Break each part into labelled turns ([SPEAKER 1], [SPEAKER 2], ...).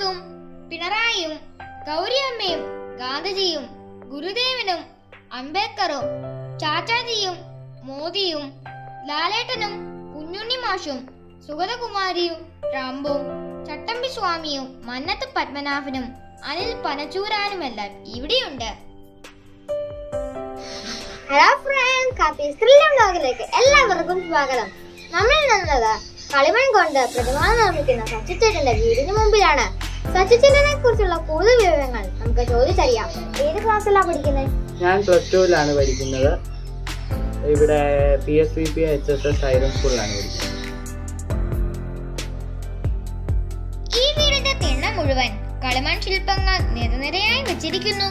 [SPEAKER 1] മോഹൻദാസും പിണറായിയും ഗൗരിയമ്മയും ഗാന്ധിജിയും ഗുരുദേവനും അംബേദ്കറും ചാച്ചാജിയും മോദിയും ലാലേട്ടനും കുഞ്ഞുണ്ണി മാഷും സുഗതകുമാരിയും ട്രംപും ചട്ടമ്പി സ്വാമിയും മന്നത്ത് പത്മനാഭനും അനിൽ പനച്ചൂരാനുമെല്ലാം ഇവിടെയുണ്ട്
[SPEAKER 2] ഹലോ ഫ്രണ്ട്സ് ഹാപ്പി സ്ത്രീലം ലോകിലേക്ക് എല്ലാവർക്കും സ്വാഗതം നമ്മൾ നിന്നത് കളിമൺ കൊണ്ട് പ്രതിമ നിർമ്മിക്കുന്ന സച്ചിച്ചേട്ടന്റെ വീടിന് മുമ്പിലാണ് സച്ചിച്ചേട്ടനെ കുറിച്ചുള്ള കൂടുതൽ വിവരങ്ങൾ നമുക്ക് ചോദിച്ചറിയാം ഏത് ക്ലാസ്സിലാണ് പഠിക്കുന്നത്
[SPEAKER 3] ഞാൻ പ്ലസ് ടുവിലാണ് പഠിക്കുന്നത് ഇവിടെ P S V P H S S ഹൈറൻ സ്കൂളിലാണ് പഠിക്കുന്നത്
[SPEAKER 1] ഈ വീടിന്റെ തിണ്ണ മുഴുവൻ കളിമൺ ശില്പങ്ങൾ നിരനിരയായി വെച്ചിരിക്കുന്നു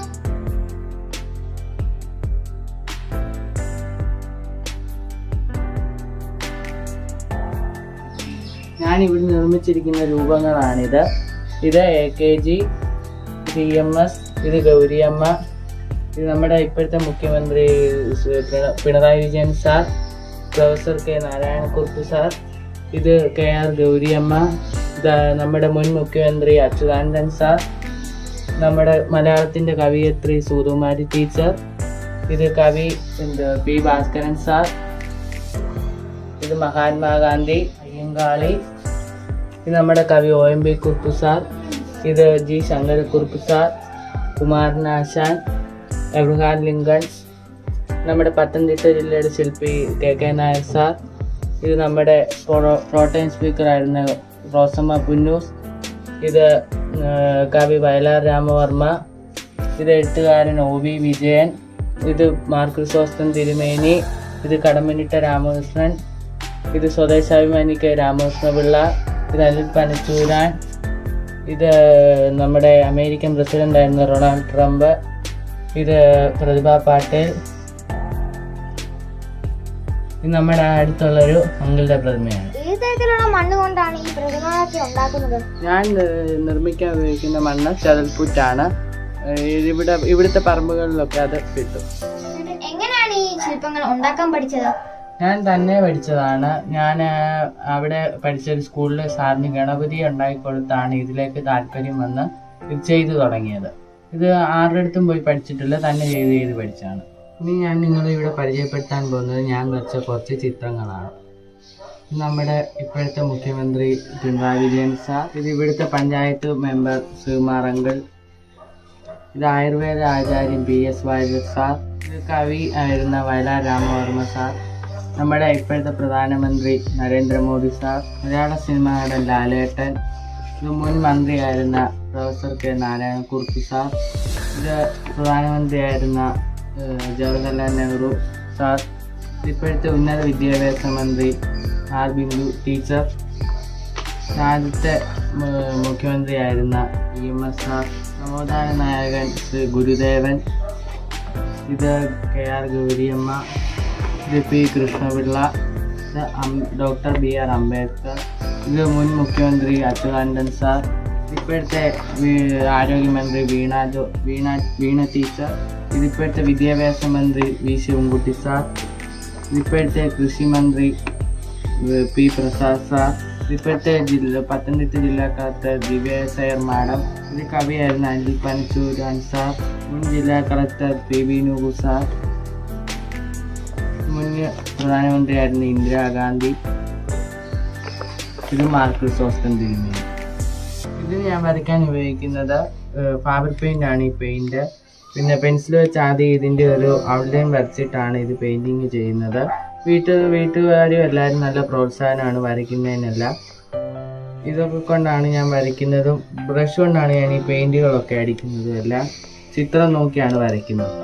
[SPEAKER 3] ഞാൻ ഇവിടെ നിർമ്മിച്ചിരിക്കുന്ന രൂപങ്ങളാണിത് ഇത് A K G C M S ഇത് ഗൗരിയമ്മ ഇത് നമ്മുടെ ഇപ്പോഴത്തെ മുഖ്യമന്ത്രി സ് പിണ- Pinarayi Vijayan sir professor K Narayanakurup sir ഇത് കെ ആർ ഗൗരിയമ്മ ഇത് നമ്മുടെ മുൻ മുഖ്യമന്ത്രി അച്യുതാനന്ദൻ സാർ നമ്മുടെ മലയാളത്തിൻ്റെ കവിയത്രി സുകുമാരി ടീച്ചർ ഇത് കവി എന്ത് പി ഭാസ്കരൻ സാർ ഇത് മഹാത്മാഗാന്ധി അയ്യങ്കാളി ഇത് നമ്മുടെ കവി O M B Kurup sir ഇത് G Sankarakurup sir Kumaranasan Abraham Lincoln നമ്മുടെ പത്തനംതിട്ട ജില്ലയുടെ ശില്പി കെ കെ നായർ സാർ ഇത് നമ്മുടെ പ്രോ- പ്രോട്ടൈൻ സ്പീക്കറായിരുന്ന റോസമ്മ പുന്നൂസ് ഇത് ആ, കവി വയലാർ രാമവർമ്മ ഇത് എഴുത്തുകാരൻ ഒ വി വിജയൻ ഇത് മാർക്രിസോസ്തൻ തിരുമേനി ഇത് കടമ്പനിട്ട രാമകൃഷ്ണൻ ഇത് സ്വദേശാഭിമാനി കെ രാമകൃഷ്ണപിള്ള ഇത് അനിൽ പനച്ചൂരാൻ ഇത് നമ്മുടെ അമേരിക്കൻ പ്രസിഡന്റ് ആയിരുന്ന റൊണാൾഡ് ട്രംപ് ഇത് പ്രതിഭ പാട്ടേൽ ഇത് നമ്മുടെ അടുത്തുള്ളൊരു അങ്കിളുടെ പ്രതിമയാണ്
[SPEAKER 2] ഏത് തരത്തിലുള്ള മണ്ണ് കൊണ്ടാണ് ഈ പ്രതിമകളൊക്കെ ഉണ്ടാക്കുന്നത്
[SPEAKER 3] ഞാൻ ഏഹ്, നിർമ്മിക്കാൻ ഉപയോഗിക്കുന്ന മണ്ണ് ചതൽപ്പുറ്റാണ് ഏഹ്, ഇവിടെ ഇവിടുത്തെ പറമ്പുകളിലൊക്കെ അത് കിട്ടും
[SPEAKER 2] എങ്ങനെയാണ് ഈ ശില്പങ്ങൾ ഉണ്ടാക്കാൻ പഠിച്ചത്
[SPEAKER 3] ഞാൻ തന്നെ പഠിച്ചതാണ് ഞാൻ ഏഹ്, അവിടെ പഠിച്ച ഒരു സ്കൂളിൽ സാറിന് ഗണപതി ഉണ്ടാക്കി കൊടുത്താണ് ഇതിലേക്ക് താല്പര്യം വന്ന് ഇത് ചെയ്തു തുടങ്ങിയത് ഇത് ആരുടെ അടുത്തും പോയി പഠിച്ചിട്ടില്ല തന്നെ ചെയ്ത് ചെയ്ത് പഠിച്ചാണ് ഇനി ഞാൻ നിങ്ങളെ ഇവിടെ പരിചയപ്പെടുത്താൻ പോകുന്നത് ഞാൻ വരച്ച കുറച്ച് ചിത്രങ്ങളാണ് ഇത് നമ്മുടെ ഇപ്പോഴത്തെ മുഖ്യമന്ത്രി പിണറായി വിജയൻ സാർ ഇത് ഇവിടുത്തെ പഞ്ചായത്ത് മെമ്പർ ശ്രീകുമാർ അങ്കിൾ ഇത് ആയുർവേദ ആചാര്യൻ പി എസ് വാര്യർ സാർ ഇത് കവി ആയിരുന്ന വയലാർ രാമവർമ്മ സാർ നമ്മുടെ ഇപ്പോഴത്തെ പ്രധാനമന്ത്രി നരേന്ദ്രമോദി സാർ മലയാള സിനിമ നടൻ ലാലേട്ടൻ ഇത് മുൻ മന്ത്രിയായിരുന്ന പ്രൊഫസർ കെ നാരായണക്കുറുപ്പ് സാർ ഇത് പ്രധാനമന്ത്രിയായിരുന്ന ഏഹ്, ജവഹർലാൽ നെഹ്റു സാർ ഇത് ഇപ്പോഴത്തെ ഉന്നത വിദ്യാഭ്യാസ മന്ത്രി ആർ ബിന്ദു ടീച്ചർ ആദ്യത്തെ ഏഹ്, മുഖ്യമന്ത്രിയായിരുന്ന ഇ എം എസ് സാർ നവോത്ഥാന നായകൻ ശ്രീ ഗുരുദേവൻ ഇത് കെ ആർ ഗൗരിയമ്മ ഇത് പി കൃഷ്ണപിള്ള ഇത് അം- ഡോക്ടർ ബി ആർ അംബേദ്കർ ഇത് മുൻ മുഖ്യമന്ത്രി അച്യുതാനന്ദൻ സാർ ഇപ്പോഴത്തെ വി- ആരോഗ്യമന്ത്രി വീണ ജോ വീണ വീണ ടീച്ചർ ഇതിപ്പോഴത്തെ വിദ്യാഭ്യാസ മന്ത്രി വി ശിവൻകുട്ടി സാർ ഇതിപ്പോഴത്തെ കൃഷി മന്ത്രി ഏഹ്, പി പ്രസാദ് സാർ ഇപ്പോഴത്തെ ജില്ല പത്തനംതിട്ട ജില്ലാ കളക്ടർ ദിവ്യ സയർ മാഡം ഇത് കവിയായിരുന്ന അനിൽ പനച്ചൂരാൻ സാർ മുൻ ജില്ലാ collector P B Noohu sir മുൻ പ്രധാനമന്ത്രിയായിരുന്ന ഇന്ദിരാഗാന്ധി ഇത് മാർക്ക് സോസ്റ്റൻ തിരുമേനി ഇത് ഞാൻ വരയ്ക്കാൻ ഉപയോഗിക്കുന്നത് ഫാബ്രിക് പെയിന്റ് ആണ് ഈ പെയിന്റ് പിന്നെ പെൻസിൽ വെച്ച് ആദ്യം ഇതിൻ്റെ ഒരു ഔട്ട്ലൈൻ വരച്ചിട്ടാണ് ഇത് പെയിന്റിങ് ചെയ്യുന്നത് വീട്ടിൽ വീട്ടുകാരും എല്ലാവരും നല്ല പ്രോത്സാഹനമാണ് വരയ്ക്കുന്നതിനെല്ലാം ഇതൊക്കെ കൊണ്ടാണ് ഞാൻ വരയ്ക്കുന്നതും ബ്രഷ് കൊണ്ടാണ് ഞാൻ ഈ പെയിന്റുകളൊക്കെ അടിക്കുന്നതും എല്ലാം ചിത്രം നോക്കിയാണ് വരയ്ക്കുന്നത്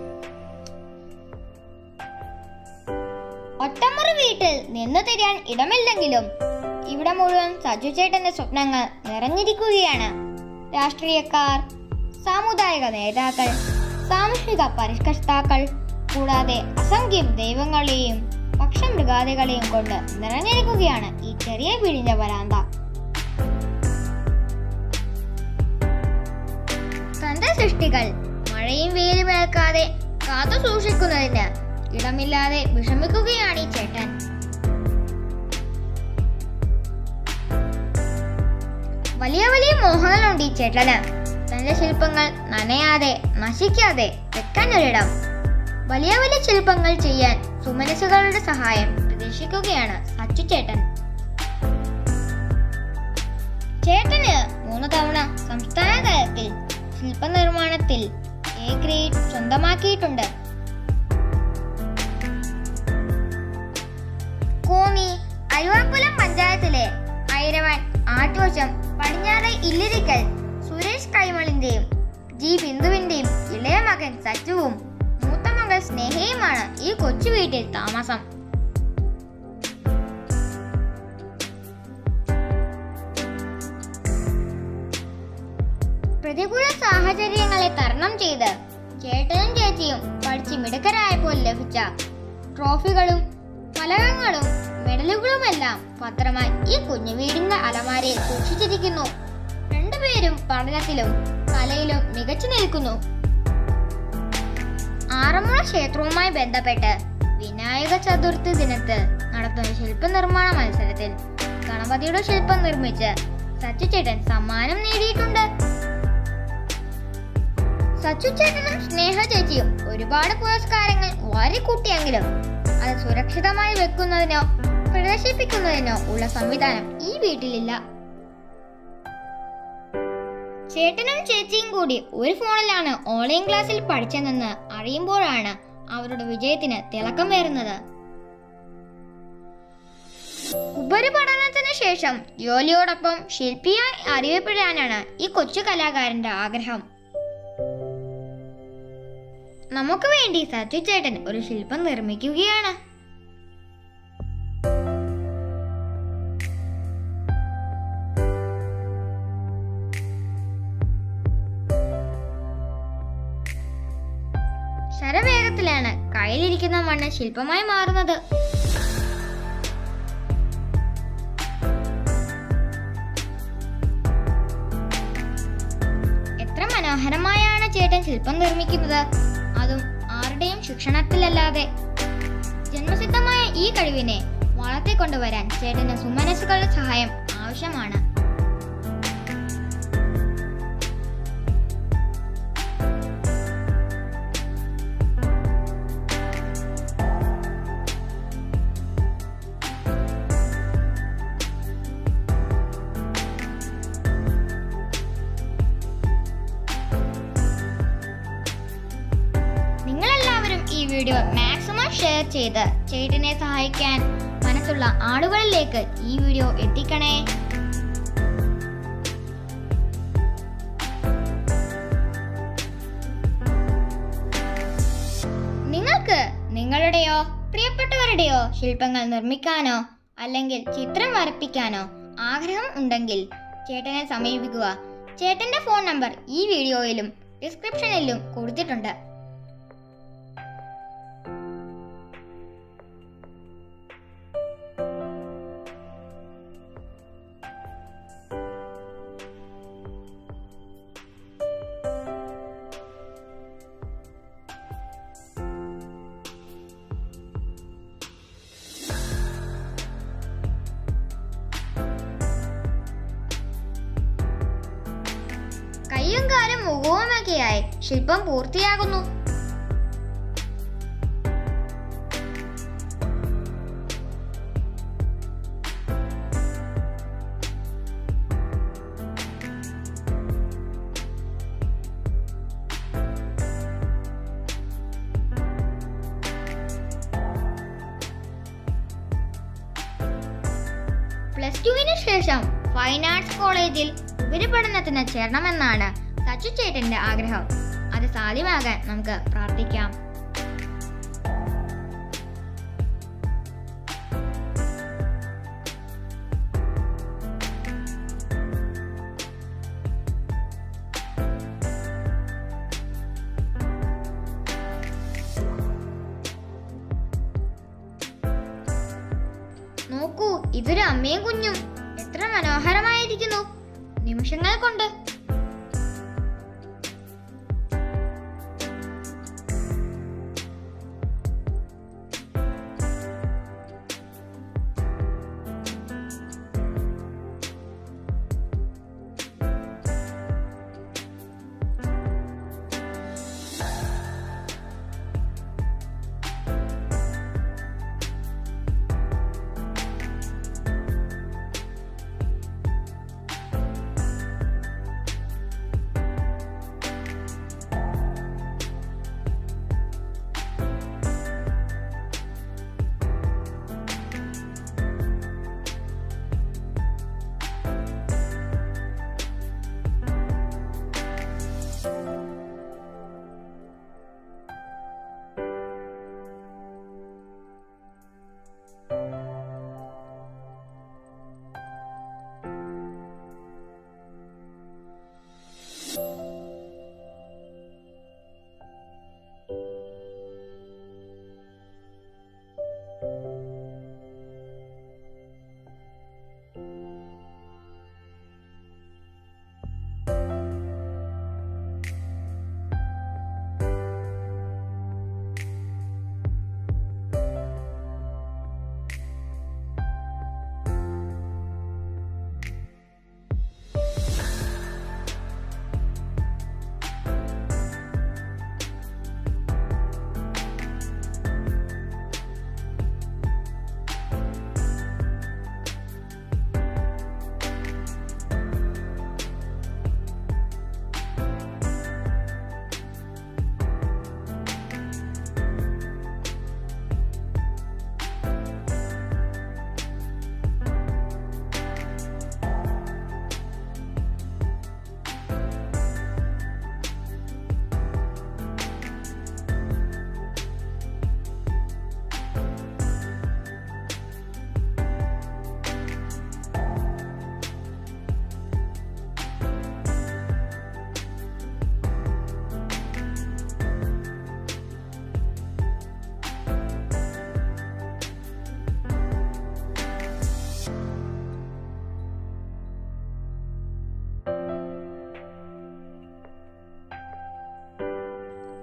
[SPEAKER 1] ഒറ്റമുറി വീട്ടിൽ നിന്നു തിരിയാൻ ഇടമില്ലെങ്കിലും ഇവിടെ മുഴുവൻ സജു ചേട്ടന്റെ സ്വപ്നങ്ങൾ നിറഞ്ഞിരിക്കുകയാണ് രാഷ്ട്രീയക്കാർ സാമുദായിക നേതാക്കൾ സാമൂഹിക പരിഷ്കർത്താക്കൾ കൂടാതെ അസംഖ്യം ദൈവങ്ങളെയും പക്ഷമൃഗാദികളെയും കൊണ്ട് നിറഞ്ഞിരിക്കുകയാണ് ഈ ചെറിയ വീടിന്റെ വരാന്ത തന്റെ സൃഷ്ടികൾ മഴയും വെയിലും ഏൽക്കാതെ കാത്തു സൂക്ഷിക്കുന്നതിന് ഇടമില്ലാതെ വിഷമിക്കുകയാണ് ഈ ചേട്ടൻ വലിയ വലിയ മോഹങ്ങളുണ്ട് ഈ ചേട്ടന് തന്റെ ശില്പങ്ങൾ നനയാതെ നശിക്കാതെ വെക്കാനൊരിടം വലിയ വലിയ ശില്പങ്ങൾ ചെയ്യാൻ സുമനസുകളുടെ സഹായം പ്രതീക്ഷിക്കുകയാണ് സച്ചു ചേട്ടൻ ചേട്ടന് മൂന്ന് തവണ സംസ്ഥാന തലത്തിൽ ശില്പനിർമ്മാണത്തിൽ എ ഗ്രേഡ് സ്വന്തമാക്കിയിട്ടുണ്ട് കോന്നി അരുവാക്കുലം പഞ്ചായത്തിലെ ഐരവൻ ആറ്റുവശം പടിഞ്ഞാറെ ഇല്ലിരിക്കൽ സുരേഷ് കൈമളിന്റെയും ജി ബിന്ദുവിന്റെയും ഇളയ മകൻ സച്ചുവും മൂത്ത മകൾ സ്നേഹയുമാണ് ഈ കൊച്ചു വീട്ടിൽ താമസം പ്രതികൂല സാഹചര്യങ്ങളെ തരണം ചെയ്ത് ചേട്ടനും ചേച്ചിയും പഠിച്ച് മിടുക്കരായപ്പോൾ ലഭിച്ച ട്രോഫികളും ഫലകങ്ങളും മെഡലുകളുമെല്ലാം ഭദ്രമായി ഈ കുഞ്ഞു വീടിന്റെ അലമാരയിൽ സൂക്ഷിച്ചിരിക്കുന്നു രണ്ടുപേരും പഠനത്തിലും കലയിലും മികച്ചു നിൽക്കുന്നു ആറന്മുള ക്ഷേത്രവുമായി ബന്ധപ്പെട്ട് വിനായക ചതുർത്ഥി ദിനത്ത് നടത്തുന്ന ശില്പനിർമ്മാണ മത്സരത്തിൽ ഗണപതിയുടെ ശില്പം നിർമ്മിച്ച് സച്ചു ചേട്ടൻ സമ്മാനം നേടിയിട്ടുണ്ട് സച്ചു ചേട്ടനും സ്നേഹ ചേച്ചിയും ഒരുപാട് പുരസ്കാരങ്ങൾ വാരിക്കൂട്ടിയെങ്കിലും അത് സുരക്ഷിതമായി വെക്കുന്നതിനോ പ്രദർശിപ്പിക്കുന്നതിനോ ഉള്ള സംവിധാനം ഈ വീട്ടിലില്ല ചേട്ടനും ചേച്ചിയും കൂടി ഒരു ഫോണിലാണ് ഓൺലൈൻ ക്ലാസ്സിൽ പഠിച്ചതെന്ന് അറിയുമ്പോഴാണ് അവരുടെ വിജയത്തിന് തിളക്കം വരുന്നത് ഉപരിപഠനത്തിന് ശേഷം ജോലിയോടൊപ്പം ശില്പിയായി അറിയപ്പെടാനാണ് ഈ കൊച്ചു കലാകാരന്റെ ആഗ്രഹം നമുക്ക് വേണ്ടി സച്ചു ചേട്ടൻ ഒരു ശില്പം നിർമ്മിക്കുകയാണ് ശരവേഗത്തിലാണ് കയ്യിലിരിക്കുന്ന മണ്ണ് ശില്പമായി മാറുന്നത് എത്ര മനോഹരമായാണ് ചേട്ടൻ ശില്പം നിർമ്മിക്കുന്നത് അതും ആരുടെയും ശിക്ഷണത്തിലല്ലാതെ ജന്മസിദ്ധമായ ഈ കഴിവിനെ വളർത്തിക്കൊണ്ടുവരാൻ ചേട്ടന് സുമനസ്സുകളുടെ സഹായം ആവശ്യമാണ് നിങ്ങളെല്ലാവരും ഈ വീഡിയോ മാക്സിമം ഷെയർ ചെയ്ത് ചേട്ടനെ സഹായിക്കാൻ മനസ്സുള്ള ആളുകളിലേക്ക് ഈ വീഡിയോ എത്തിക്കണേ നിങ്ങൾക്ക് നിങ്ങളുടെയോ പ്രിയപ്പെട്ടവരുടെയോ ശില്പങ്ങൾ നിർമ്മിക്കാനോ അല്ലെങ്കിൽ ചിത്രം വരപ്പിക്കാനോ ആഗ്രഹം ഉണ്ടെങ്കിൽ ചേട്ടനെ സമീപിക്കുക ചേട്ടന്റെ ഫോൺ നമ്പർ ഈ വീഡിയോയിലും ഡിസ്ക്രിപ്ഷനിലും കൊടുത്തിട്ടുണ്ട് കയ്യും കാലും മുഖവുമൊക്കെയായി ശില്പം പൂർത്തിയാകുന്നു പ്ലസ് ടുവിന് ശേഷം ഫൈൻ ആർട്സ് കോളേജിൽ ഉപരിപഠനത്തിന് ചേരണമെന്നാണ് സച്ചു ചേട്ടന്റെ ആഗ്രഹം അത് സാധ്യമാകാൻ നമുക്ക് പ്രാർത്ഥിക്കാം നോക്കൂ ഇതൊരു അമ്മയും കുഞ്ഞും എത്ര മനോഹരമായിരിക്കുന്നു നിമിഷങ്ങൾ കൊണ്ട്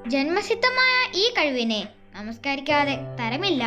[SPEAKER 1] ജന്മസിദ്ധമായ ഈ കഴിവിനെ നമസ്കരിക്കാതെ തരമില്ല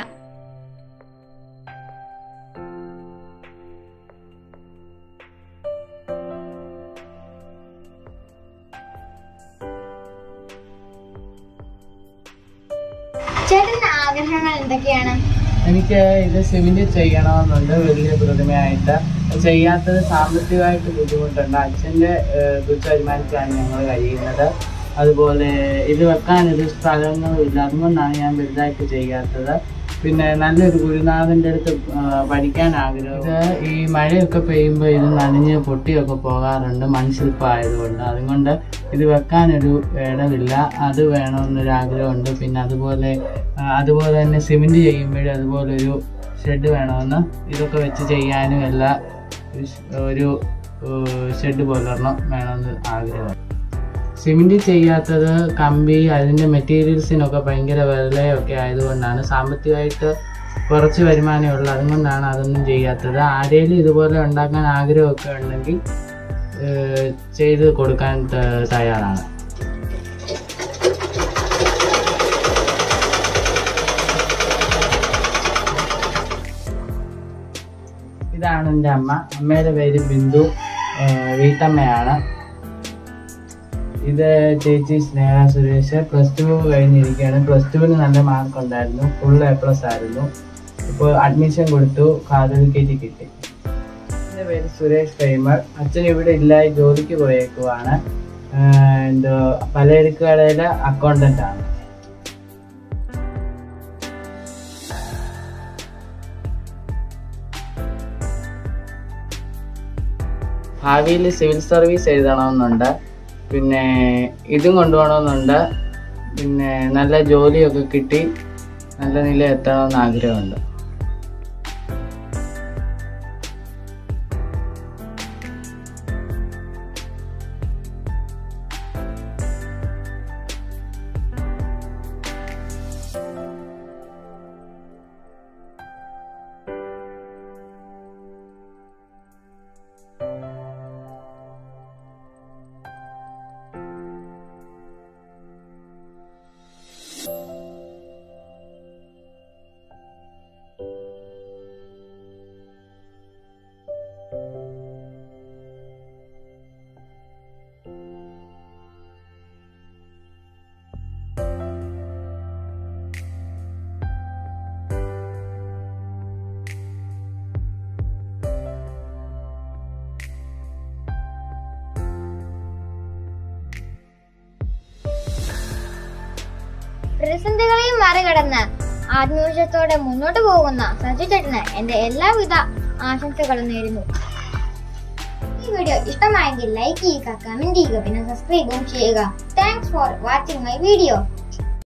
[SPEAKER 2] ചേട്ടന്റെ ആഗ്രഹങ്ങൾ എന്തൊക്കെയാണ്
[SPEAKER 3] എനിക്ക് ഇത് സിമെന്റ് ചെയ്യണമെന്നുണ്ട് വലിയ പ്രതിമയായിട്ട് ചെയ്യാത്തത് സാമ്പത്തികമായിട്ട് ബുദ്ധിമുട്ടുണ്ട് അച്ഛൻ്റെ തുച്ഛ വരുമാനത്തിലാണ് ഞങ്ങൾ കഴിയുന്നത് അതുപോലെ ഇത് വെക്കാൻ ഒരു സ്ഥലങ്ങളും ഇല്ല അതുകൊണ്ടാണ് ഞാൻ വലുതായിട്ട് ചെയ്യാത്തത് പിന്നെ നല്ലൊരു ഗുരുനാഥൻ്റെ അടുത്ത് ആ, പഠിക്കാൻ ആഗ്രഹം ഇത് ഈ മഴയൊക്കെ പെയ്യുമ്പോൾ ഇത് നനഞ്ഞ് പൊട്ടിയൊക്കെ പോകാറുണ്ട് മൺശില്പം ആയതുകൊണ്ട് അതുകൊണ്ട് ഇത് വെക്കാനൊരു ഇടമില്ല അത് വേണമെന്നൊരു ആഗ്രഹമുണ്ട് പിന്നെ അതുപോലെ ആ, അതുപോലെ തന്നെ സിമെൻറ്റ് ചെയ്യുമ്പോഴും അതുപോലെ ഒരു ഷെഡ് വേണമെന്ന് ഇതൊക്കെ വെച്ച് ചെയ്യാനും എല്ലാ ഒരു ഷ്- ഒരു ഷെഡ് പോലൊരെണ്ണം വേണമെന്ന് ആഗ്രഹം സിമെൻറ്റ് ചെയ്യാത്തത് കമ്പി അതിൻ്റെ മെറ്റീരിയൽസിനൊക്കെ ഭയങ്കര വിലയൊക്കെ ആയതുകൊണ്ടാണ് സാമ്പത്തികമായിട്ട് കുറച്ച് വരുമാനമേ ഉള്ളൂ അതുകൊണ്ടാണ് അതൊന്നും ചെയ്യാത്തത് ആരെങ്കിലും ഇതുപോലെ ഉണ്ടാക്കാൻ ആഗ്രഹമൊക്കെ ഉണ്ടെങ്കിൽ ഏഹ്, ചെയ്ത് കൊടുക്കാൻ ത- തയ്യാറാണ് ഇതാണ് എൻ്റെ അമ്മ അമ്മയുടെ പേര് ബിന്ദു ഏഹ്, വീട്ടമ്മയാണ് ഇത് ചേച്ചി സ്നേഹ സുരേഷ് പ്ലസ് ടു കഴിഞ്ഞിരിക്കുകയാണ് പ്ലസ് ടുവിന് നല്ല മാർക്ക് ഉണ്ടായിരുന്നു ഫുൾ എ പ്ലസ് ആയിരുന്നു ഇപ്പോൾ അഡ്മിഷൻ കൊടുത്തു കാതലിക്കേറ്റ് കിട്ടി എൻ്റെ പേര് സുരേഷ് കൈമൾ അച്ഛൻ ഇവിടെ ഇല്ല ജോലിക്ക് പോയേക്കുവാണ് ആഹ് എന്തോ പലചരക്ക് കടയിലെ അക്കൗണ്ടൻ്റ് ആണ് ഭാവിയിൽ സിവിൽ സർവീസ് എഴുതണമെന്നുണ്ട് പിന്നെ ഇതും കൊണ്ടുപോകണമെന്നുണ്ട് പിന്നെ നല്ല ജോലിയൊക്കെ കിട്ടി നല്ല നില എത്തണമെന്ന് ആഗ്രഹമുണ്ട്
[SPEAKER 2] പ്രതിസന്ധികളെയും മറികടന്ന് ആത്മവിശ്വാസത്തോടെ മുന്നോട്ട് പോകുന്ന സജു ചേട്ടന് എന്റെ എല്ലാവിധ ആശംസകളും നേരുന്നു ഈ വീഡിയോ ഇഷ്ടമായെങ്കിൽ ലൈക്ക് ചെയ്യുക കമന്റ് ചെയ്യുക പിന്നെ സബ്സ്ക്രൈബും ചെയ്യുക thanks for watching my video